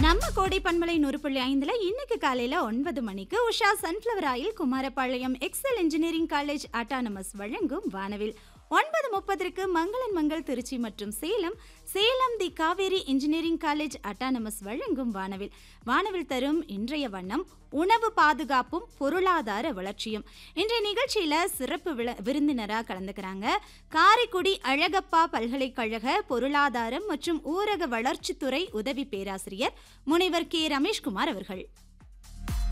நம்ம கோடை பண்பலை நூறு புள்ளி ஐந்துல இன்னைக்கு காலையில ஒன்பது மணிக்கு Usha sunflower oil Kumarapalayam Excel engineering college autonomous வழங்கும் வானவில் ஒன்பது முப்பதற்கு மங்களன் மங்கள் திருச்சி மற்றும் Salem Salem the Kaveri engineering college autonomous வழங்கும் வானவில் வானவில் தரும் இன்றைய வண்ணம் உணவு பாதுகாப்பும் பொருளாதார வளர்ச்சியும் இன்றைய நிகழ்ச்சியில சிறப்பு விள விருந்தினராக கலந்துக்கிறாங்க காரைக்குடி அழகப்பா பல்கலைக்கழக பொருளாதாரம் மற்றும் ஊரக வளர்ச்சித்துறை உதவி பேராசிரியர் முனைவர் கே ரமேஷ்குமார் அவர்கள்